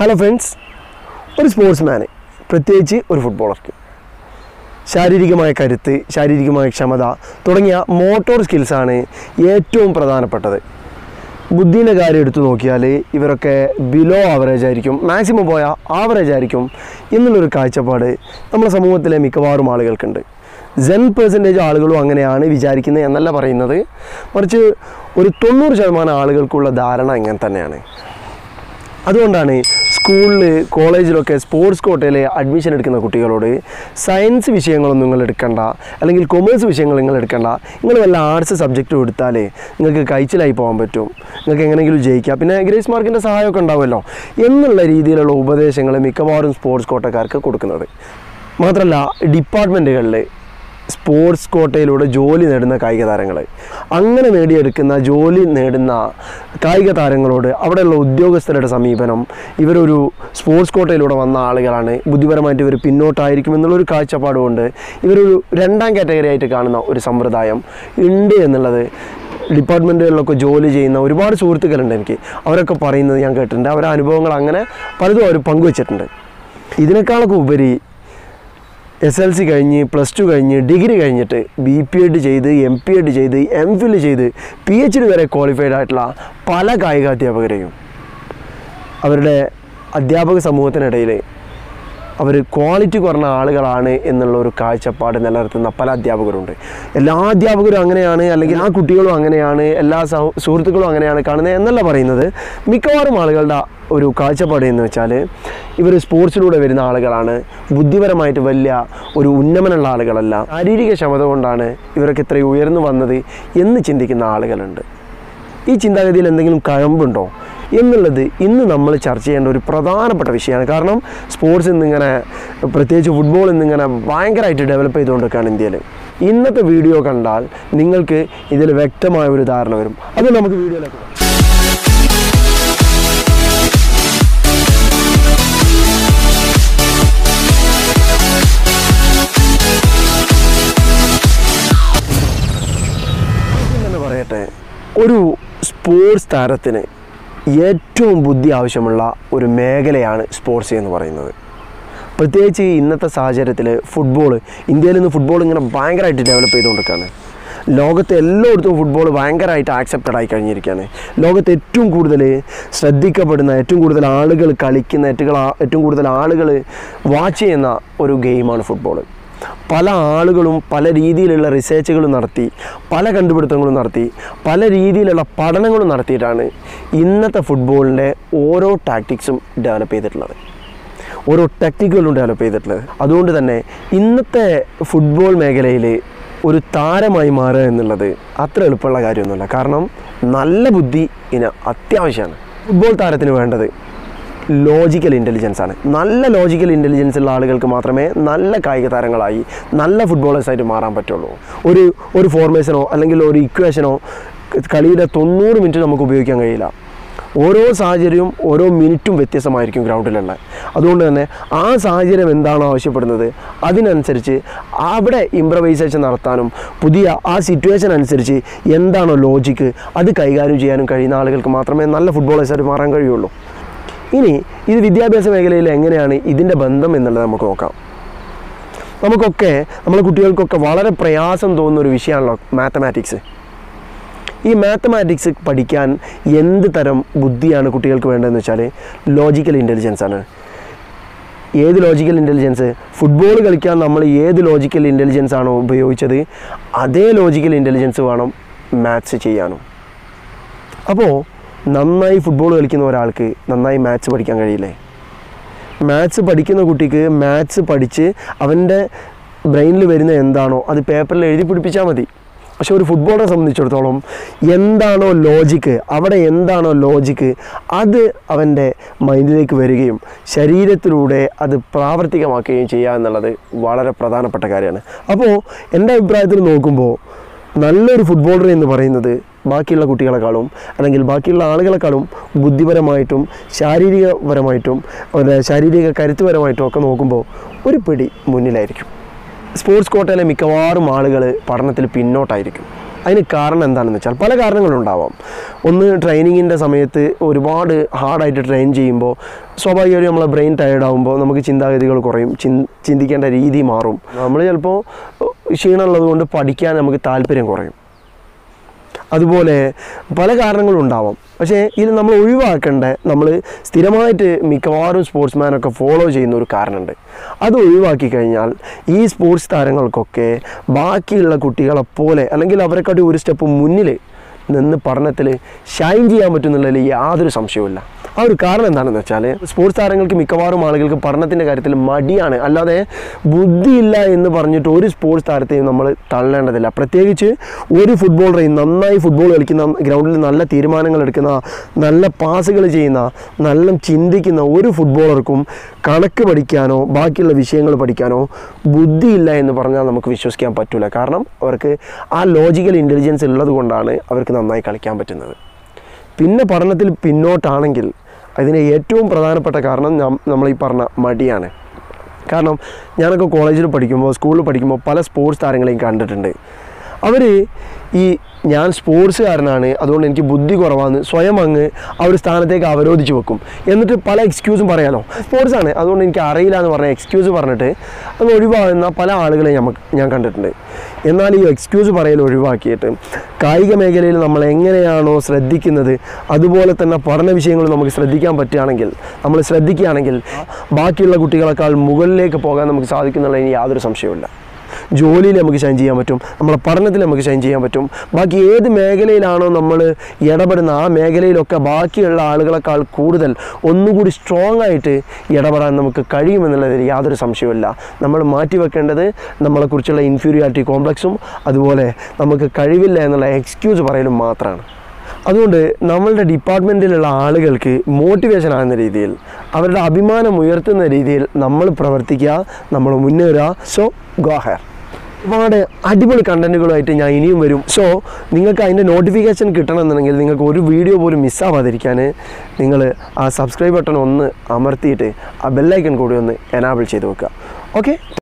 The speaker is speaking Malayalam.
ഹലോ ഫ്രണ്ട്സ് ഒരു സ്പോർട്സ്മാന് പ്രത്യേകിച്ച് ഒരു ഫുട്ബോളർക്ക് ശാരീരികമായ കരുത്ത് ശാരീരികമായ ക്ഷമത തുടങ്ങിയ മോട്ടോർ സ്കിൽസാണ് ഏറ്റവും പ്രധാനപ്പെട്ടത് ബുദ്ധിൻ്റെ കാര്യം എടുത്തു നോക്കിയാൽ ഇവരൊക്കെ ബിലോ ആവറേജ് ആയിരിക്കും മാക്സിമം പോയാൽ ആവറേജ് ആയിരിക്കും എന്നുള്ളൊരു കാഴ്ചപ്പാട് നമ്മുടെ സമൂഹത്തിലെ മിക്കവാറും ആളുകൾക്കുണ്ട് സെൻ പേഴ്സൻറ്റേജ് ആളുകളും അങ്ങനെയാണ് വിചാരിക്കുന്നത് എന്നല്ല പറയുന്നത് മറിച്ച് ഒരു തൊണ്ണൂറ് ശതമാനം ആളുകൾക്കുള്ള ധാരണ ഇങ്ങനെ തന്നെയാണ് അതുകൊണ്ടാണ് സ്കൂളിൽ കോളേജിലൊക്കെ സ്പോർട്സ് കോട്ടയിൽ അഡ്മിഷൻ എടുക്കുന്ന കുട്ടികളോട് സയൻസ് വിഷയങ്ങളൊന്നും നിങ്ങൾ എടുക്കണ്ട അല്ലെങ്കിൽ കൊമേഴ്സ് വിഷയങ്ങൾ നിങ്ങൾ എടുക്കണ്ട നിങ്ങൾ വല്ല ആർട്സ് സബ്ജക്റ്റും എടുത്താലേ നിങ്ങൾക്ക് കഴിച്ചിലായി പോകാൻ പറ്റും നിങ്ങൾക്ക് എങ്ങനെയെങ്കിലും ജയിക്കാം പിന്നെ ഗ്രേസ് മാർക്കിൻ്റെ സഹായമൊക്കെ ഉണ്ടാവുമല്ലോ എന്നുള്ള രീതിയിലുള്ള ഉപദേശങ്ങൾ മിക്കവാറും സ്പോർട്സ് കോട്ടക്കാർക്ക് കൊടുക്കുന്നത് മാത്രമല്ല ഡിപ്പാർട്ട്മെൻറ്റുകളിൽ സ്പോർട്സ് കോട്ടയിലൂടെ ജോലി നേടുന്ന കായിക താരങ്ങൾ അങ്ങനെ നേടിയെടുക്കുന്ന ജോലി നേടുന്ന കായിക താരങ്ങളോട് അവിടെയുള്ള ഉദ്യോഗസ്ഥരുടെ സമീപനം ഇവരൊരു സ്പോർട്സ് കോട്ടയിലൂടെ വന്ന ആളുകളാണ് ബുദ്ധിപരമായിട്ട് ഇവർ പിന്നോട്ടായിരിക്കും എന്നുള്ളൊരു കാഴ്ചപ്പാടുകൊണ്ട് ഇവരൊരു രണ്ടാം കാറ്റഗറി ആയിട്ട് കാണുന്ന ഒരു സമ്പ്രദായം ഉണ്ട് എന്നുള്ളത് ഡിപ്പാർട്ട്മെൻറ്റുകളിലൊക്കെ ജോലി ചെയ്യുന്ന ഒരുപാട് സുഹൃത്തുക്കളുണ്ട് എനിക്ക് അവരൊക്കെ പറയുന്നത് ഞാൻ കേട്ടിട്ടുണ്ട് അവരുടെ അനുഭവങ്ങൾ അങ്ങനെ പലതും അവർ പങ്കുവച്ചിട്ടുണ്ട് ഇതിനേക്കാളൊക്കെ ഉപരി എസ് എൽ സി കഴിഞ്ഞ് പ്ലസ് ടു കഴിഞ്ഞ് ഡിഗ്രി കഴിഞ്ഞിട്ട് ബി പി എഡ് ചെയ്ത് എം പി എഡ് ചെയ്ത് എം ഫിൽ ചെയ്ത് പി എച്ച് ഡി വരെ ക്വാളിഫൈഡ് ആയിട്ടുള്ള പല കായികാധ്യാപകരെയും അവരുടെ അധ്യാപക സമൂഹത്തിനിടയിൽ അവർ ക്വാളിറ്റി കുറഞ്ഞ ആളുകളാണ് എന്നുള്ള ഒരു കാഴ്ചപ്പാട് നിലനിർത്തുന്ന പല അധ്യാപകരുണ്ട് എല്ലാ അധ്യാപകരും അങ്ങനെയാണ് അല്ലെങ്കിൽ ആ കുട്ടികളും അങ്ങനെയാണ് എല്ലാ സഹ സുഹൃത്തുക്കളും അങ്ങനെയാണ് കാണുന്നത് എന്നല്ല പറയുന്നത് മിക്കവാറും ആളുകളുടെ ഒരു കാഴ്ചപ്പാട് എന്ന് വെച്ചാൽ ഇവർ സ്പോർട്സിലൂടെ വരുന്ന ആളുകളാണ് ബുദ്ധിപരമായിട്ട് വലിയ ഒരു ഉന്നമനമുള്ള ആളുകളല്ല ശാരീരിക ക്ഷമത കൊണ്ടാണ് ഇവരൊക്കെ ഇത്രയും ഉയർന്നു വന്നത് എന്ന് ചിന്തിക്കുന്ന ആളുകളുണ്ട് ഈ ചിന്താഗതിയിൽ എന്തെങ്കിലും കഴമ്പുണ്ടോ എന്നുള്ളത് ഇന്ന് നമ്മൾ ചർച്ച ചെയ്യേണ്ട ഒരു പ്രധാനപ്പെട്ട വിഷയമാണ് കാരണം സ്പോർട്സ് ഇന്നിങ്ങനെ പ്രത്യേകിച്ച് ഫുട്ബോൾ ഇന്നിങ്ങനെ ഭയങ്കരമായിട്ട് ഡെവലപ്പ് ചെയ്തുകൊണ്ടിരിക്കുകയാണ് ഇന്ത്യയിൽ ഇന്നത്തെ വീഡിയോ കണ്ടാൽ നിങ്ങൾക്ക് ഇതിൽ വ്യക്തമായ ഒരു ധാരണ വരും അത് നമുക്ക് വീഡിയോയിലേക്ക് പോകാം. ആദ്യം തന്നെ പറയട്ടെ ഒരു സ്പോർട്സ് താരത്തിന് ഏറ്റവും ബുദ്ധി ആവശ്യമുള്ള ഒരു മേഖലയാണ് സ്പോർട്സ് എന്ന് പറയുന്നത് പ്രത്യേകിച്ച് ഇന്നത്തെ സാഹചര്യത്തിൽ ഫുട്ബോൾ ഇന്ത്യയിൽ നിന്ന് ഫുട്ബോൾ ഇങ്ങനെ ഭയങ്കരമായിട്ട് ഡെവലപ്പ് ചെയ്തുകൊണ്ടിരിക്കുകയാണ് ലോകത്തെ എല്ലായിടത്തും ഫുട്ബോൾ ഭയങ്കരമായിട്ട് ആക്സെപ്റ്റഡ് ആയി കഴിഞ്ഞിരിക്കുകയാണ് ലോകത്ത് ഏറ്റവും കൂടുതൽ ശ്രദ്ധിക്കപ്പെടുന്ന ഏറ്റവും കൂടുതൽ ആളുകൾ കളിക്കുന്ന ഏറ്റവും ഏറ്റവും കൂടുതൽ ആളുകൾ വാച്ച് ചെയ്യുന്ന ഒരു ഗെയിമാണ് ഫുട്ബോൾ പല ആളുകളും പല രീതിയിലുള്ള റിസർച്ചുകളും നടത്തി പല കണ്ടുപിടുത്തങ്ങളും നടത്തി പല രീതിയിലുള്ള പഠനങ്ങളും നടത്തിയിട്ടാണ് ഇന്നത്തെ ഫുട്ബോളിൻ്റെ ഓരോ ടാക്ടിക്സും ഡെവലപ്പ് ചെയ്തിട്ടുള്ളത് ഓരോ ടെക്നിക്കുകളും ഡെവലപ്പ് ചെയ്തിട്ടുള്ളത് അതുകൊണ്ട് തന്നെ ഇന്നത്തെ ഫുട്ബോൾ മേഖലയിൽ ഒരു താരമായി മാറുക എന്നുള്ളത് അത്ര എളുപ്പമുള്ള കാര്യമൊന്നുമല്ല കാരണം നല്ല ബുദ്ധി ഇതിന് അത്യാവശ്യമാണ് ഫുട്ബോൾ താരത്തിന് വേണ്ടത് ലോജിക്കൽ ഇൻ്റലിജൻസ് ആണ് നല്ല ലോജിക്കൽ ഇൻ്റലിജൻസ് ഉള്ള ആളുകൾക്ക് മാത്രമേ നല്ല കായിക താരങ്ങളായി നല്ല ഫുട്ബോളേഴ്സായിട്ട് മാറാൻ പറ്റുള്ളൂ ഒരു ഒരു ഫോർമേഷനോ അല്ലെങ്കിൽ ഒരു ഇക്വേഷനോ കളിയുടെ തൊണ്ണൂറ് മിനിറ്റ് നമുക്ക് ഉപയോഗിക്കാൻ കഴിയില്ല ഓരോ സാഹചര്യവും ഓരോ മിനിറ്റും വ്യത്യസ്തമായിരിക്കും ഗ്രൗണ്ടിലുള്ള അതുകൊണ്ട് തന്നെ ആ സാഹചര്യം എന്താണോ ആവശ്യപ്പെടുന്നത് അതിനനുസരിച്ച് അവിടെ ഇംപ്രവൈസേഷൻ നടത്താനും പുതിയ ആ സിറ്റുവേഷൻ അനുസരിച്ച് എന്താണോ ലോജിക്ക് അത് കൈകാര്യം ചെയ്യാനും കഴിയുന്ന ആളുകൾക്ക് മാത്രമേ നല്ല ഫുട്ബോളേഴ്സായിട്ട് മാറാൻ കഴിയുള്ളൂ ഇനി ഇത് വിദ്യാഭ്യാസ മേഖലയിൽ എങ്ങനെയാണ് ഇതിൻ്റെ ബന്ധം എന്നുള്ളത് നമുക്ക് നോക്കാം നമുക്കൊക്കെ നമ്മളെ കുട്ടികൾക്കൊക്കെ വളരെ പ്രയാസം തോന്നുന്ന ഒരു വിഷയമാണല്ലോ മാത്തമാറ്റിക്സ് ഈ മാത്തമാറ്റിക്സ് പഠിക്കാൻ എന്ത് തരം ബുദ്ധിയാണ് കുട്ടികൾക്ക് വേണ്ടതെന്ന് വെച്ചാൽ ലോജിക്കൽ ഇൻ്റലിജൻസ് ആണ് ഏത് ലോജിക്കൽ ഇൻ്റലിജൻസ് ഫുട്ബോൾ കളിക്കാൻ നമ്മൾ ഏത് ലോജിക്കൽ ഇൻ്റലിജൻസ് ആണോ ഉപയോഗിച്ചത് അതേ ലോജിക്കൽ ഇൻ്റലിജൻസ് വേണം മാത്സ് ചെയ്യാനും അപ്പോൾ നന്നായി ഫുട്ബോൾ കളിക്കുന്ന ഒരാൾക്ക് നന്നായി മാത്സ് പഠിക്കാൻ കഴിയില്ലേ മാത്സ് പഠിക്കുന്ന കുട്ടിക്ക് മാത്സ് പഠിച്ച് അവൻ്റെ ബ്രെയിനിൽ വരുന്ന എന്താണോ അത് പേപ്പറിൽ എഴുതി പിടിപ്പിച്ചാൽ മതി പക്ഷെ ഒരു ഫുട്ബോളറെ സംബന്ധിച്ചിടത്തോളം എന്താണോ ലോജിക്ക് അവിടെ എന്താണോ ലോജിക്ക് അത് അവൻ്റെ മൈൻഡിലേക്ക് വരികയും ശരീരത്തിലൂടെ അത് പ്രാവർത്തികമാക്കുകയും ചെയ്യുക എന്നുള്ളത് വളരെ പ്രധാനപ്പെട്ട കാര്യമാണ് അപ്പോൾ എൻ്റെ അഭിപ്രായത്തിൽ നോക്കുമ്പോൾ നല്ലൊരു ഫുട്ബോളർ എന്ന് പറയുന്നത് ബാക്കിയുള്ള കുട്ടികളെക്കാളും അല്ലെങ്കിൽ ബാക്കിയുള്ള ആളുകളെക്കാളും ബുദ്ധിപരമായിട്ടും ശാരീരികപരമായിട്ടും അവരുടെ ശാരീരിക കരുത്തുപരമായിട്ടും ഒക്കെ നോക്കുമ്പോൾ ഒരു പിടി മുന്നിലായിരിക്കും സ്പോർട്സ് കോട്ടയിലെ മിക്കവാറും ആളുകൾ പഠനത്തിൽ പിന്നോട്ടായിരിക്കും അതിന് കാരണം എന്താണെന്ന് വെച്ചാൽ പല കാരണങ്ങളുണ്ടാവാം ഒന്ന് ട്രെയിനിങ്ങിൻ്റെ സമയത്ത് ഒരുപാട് ഹാർഡായിട്ട് ട്രെയിൻ ചെയ്യുമ്പോൾ സ്വാഭാവികമായും നമ്മളെ ബ്രെയിൻ ടയേർഡ് ആകുമ്പോൾ നമുക്ക് ചിന്താഗതികൾ കുറയും ചിൻ- ചിന്തിക്കേണ്ട രീതി മാറും നമ്മൾ ചിലപ്പോൾ ക്ഷീണമുള്ളത് കൊണ്ട് പഠിക്കാൻ നമുക്ക് താല്പര്യം കുറയും അതുപോലെ പല കാരണങ്ങളും ഉണ്ടാവാം പക്ഷേ ഇതിൽ നമ്മൾ ഒഴിവാക്കേണ്ട നമ്മൾ സ്ഥിരമായിട്ട് മിക്കവാറും സ്പോർട്സ്മാനൊക്കെ ഫോളോ ചെയ്യുന്ന ഒരു കാരണമുണ്ട് അത് ഒഴിവാക്കി കഴിഞ്ഞാൽ ഈ സ്പോർട്സ് താരങ്ങൾക്കൊക്കെ ബാക്കിയുള്ള കുട്ടികളെ പോലെ അല്ലെങ്കിൽ അവരെക്കാട്ടി ഒരു സ്റ്റെപ്പ് മുന്നിൽ നിന്ന് പഠനത്തിൽ ഷൈൻ ചെയ്യാൻ പറ്റുന്നുള്ളതിൽ യാതൊരു സംശയവുമില്ല ആ ഒരു കാരണം എന്താണെന്ന് വെച്ചാൽ സ്പോർട്സ് താരങ്ങൾക്ക് മിക്കവാറും ആളുകൾക്ക് പഠനത്തിൻ്റെ കാര്യത്തിൽ മടിയാണ് അല്ലാതെ ബുദ്ധിയില്ല എന്ന് പറഞ്ഞിട്ട് ഒരു സ്പോർട്സ് താരത്തെയും നമ്മൾ തള്ളേണ്ടതില്ല പ്രത്യേകിച്ച് ഒരു ഫുട്ബോളറെയും നന്നായി ഫുട്ബോൾ കളിക്കുന്ന ഗ്രൗണ്ടിൽ നല്ല തീരുമാനങ്ങൾ എടുക്കുന്ന നല്ല പാസുകൾ ചെയ്യുന്ന നല്ല ചിന്തിക്കുന്ന ഒരു ഫുട്ബോളർക്കും കണക്ക് പഠിക്കാനോ ബാക്കിയുള്ള വിഷയങ്ങൾ പഠിക്കാനോ ബുദ്ധിയില്ല എന്ന് പറഞ്ഞാൽ നമുക്ക് വിശ്വസിക്കാൻ പറ്റില്ല കാരണം അവർക്ക് ആ ലോജിക്കൽ ഇൻ്റലിജൻസ് ഉള്ളത് കൊണ്ടാണ് അവർക്ക് നന്നായി കളിക്കാൻ പറ്റുന്നത് പിന്നെ പഠനത്തിൽ പിന്നോട്ടാണെങ്കിൽ അതിന് ഏറ്റവും പ്രധാനപ്പെട്ട കാരണം നം- നമ്മൾ ഈ പറഞ്ഞ മടിയാണ് കാരണം ഞാനൊക്കെ കോളേജിൽ പഠിക്കുമ്പോൾ സ്കൂളിൽ പഠിക്കുമ്പോൾ പല സ്പോർട്സ് താരങ്ങളെയും കണ്ടിട്ടുണ്ട് അവർ ഈ ഞാൻ സ്പോർട്സുകാരനാണ് അതുകൊണ്ട് എനിക്ക് ബുദ്ധി കുറവാന്ന് സ്വയം അങ്ങ് ആ ഒരു സ്ഥാനത്തേക്ക് അവരോധിച്ച് വെക്കും എന്നിട്ട് പല എക്സ്ക്യൂസും പറയാലോ സ്പോർട്സ് ആണ് അതുകൊണ്ട് എനിക്ക് അറിയില്ല എന്ന് പറഞ്ഞ എക്സ്ക്യൂസ് പറഞ്ഞിട്ട് അത് ഒഴിവാകുന്ന പല ആളുകളെയും നമുക്ക് ഞാൻ കണ്ടിട്ടുണ്ട് എന്നാൽ ഈ എക്സ്ക്യൂസ് പറയൽ ഒഴിവാക്കിയിട്ട് കായിക മേഖലയിൽ നമ്മൾ എങ്ങനെയാണോ ശ്രദ്ധിക്കുന്നത് അതുപോലെ തന്നെ പഠന വിഷയങ്ങൾ നമുക്ക് ശ്രദ്ധിക്കാൻ പറ്റുകയാണെങ്കിൽ നമ്മൾ ശ്രദ്ധിക്കുകയാണെങ്കിൽ ബാക്കിയുള്ള കുട്ടികളെക്കാൾ മുകളിലേക്ക് പോകാൻ നമുക്ക് സാധിക്കുന്നുള്ളതിന് യാതൊരു സംശയവുമില്ല ജോലിയിൽ നമുക്ക് ഷൈൻ ചെയ്യാൻ പറ്റും നമ്മളെ പഠനത്തിൽ നമുക്ക് ഷൈൻ ചെയ്യാൻ പറ്റും ബാക്കി ഏത് മേഖലയിലാണോ നമ്മൾ ഇടപെടുന്ന ആ മേഖലയിലൊക്കെ ബാക്കിയുള്ള ആളുകളെക്കാൾ കൂടുതൽ ഒന്നുകൂടി സ്ട്രോങ് ആയിട്ട് ഇടപെടാൻ നമുക്ക് കഴിയുമെന്നുള്ളതിൽ യാതൊരു സംശയവുമില്ല നമ്മൾ മാറ്റിവെക്കേണ്ടത് നമ്മളെക്കുറിച്ചുള്ള ഇൻഫീരിയോറിറ്റി കോംപ്ലക്സും അതുപോലെ നമുക്ക് കഴിവില്ല എന്നുള്ള എക്സ്ക്യൂസ് പറയലും മാത്രമാണ് അതുകൊണ്ട് നമ്മളുടെ ഡിപ്പാർട്ട്മെൻറ്റിലുള്ള ആളുകൾക്ക് മോട്ടിവേഷൻ ആകുന്ന രീതിയിൽ അവരുടെ അഭിമാനം ഉയർത്തുന്ന രീതിയിൽ നമ്മൾ പ്രവർത്തിക്കുക നമ്മൾ മുന്നേറുക സോ ഗോ ഹെയർ ഒരുപാട് അടിപൊളി കണ്ടൻറ്റുകളുമായിട്ട് ഞാൻ ഇനിയും വരും സോ നിങ്ങൾക്ക് അതിൻ്റെ നോട്ടിഫിക്കേഷൻ കിട്ടണമെന്നുണ്ടെങ്കിൽ നിങ്ങൾക്ക് ഒരു വീഡിയോ പോലും മിസ്സാവാതിരിക്കാൻ നിങ്ങൾ ആ സബ്സ്ക്രൈബ് ബട്ടൺ ഒന്ന് അമർത്തിയിട്ട് ആ ബെല്ലൈക്കൺ കൂടി ഒന്ന് എനാബിൾ ചെയ്ത് വെക്കുക ഓക്കെ